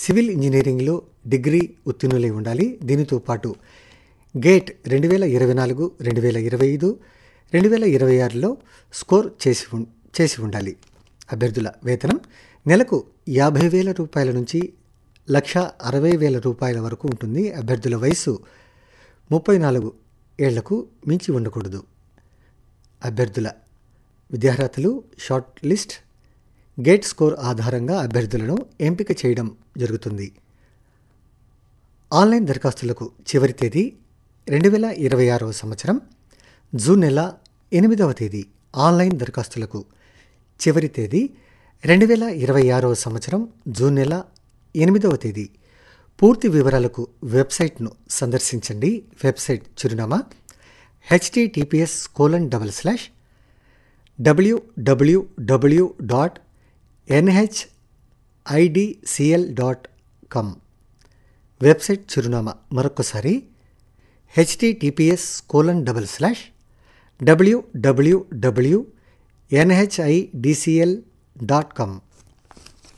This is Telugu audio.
సివిల్ ఇంజనీరింగ్లో డిగ్రీ ఉత్తీర్ణులై ఉండాలి దీనితో పాటు గేట్ రెండు వేల ఇరవై నాలుగు రెండు వేల ఇరవై ఐదు రెండు వేల ఇరవై ఆరులో స్కోర్ చేసి ఉం- చేసి ఉండాలి అభ్యర్థుల వేతనం నెలకు యాభై వేల రూపాయల నుంచి లక్ష అరవై వేల రూపాయల వరకు ఉంటుంది అభ్యర్థుల వయసు ముప్పై నాలుగు ఏళ్లకు మించి ఉండకూడదు అభ్యర్థుల విద్యార్హతలు షార్ట్ లిస్ట్ గేట్ స్కోర్ ఆధారంగా అభ్యర్థులను ఎంపిక చేయడం జరుగుతుంది ఆన్లైన్ దరఖాస్తులకు చివరి తేదీ రెండు వేల ఇరవై ఆరవ సంవత్సరం జూన్ నెల ఎనిమిదవ తేదీ ఆన్లైన్ దరఖాస్తులకు చివరి తేదీ రెండు వేల ఇరవై ఆరవ సంవత్సరం జూన్ నెల ఎనిమిదవ తేదీ పూర్తి వివరాలకు వెబ్సైట్ను సందర్శించండి వెబ్సైట్ చిరునామా HTTPS colon double slash WWW dot NHIDCL dot com website చిరునామా మరొకసారి HTTPS colon double slash WWW NHIDCL dot com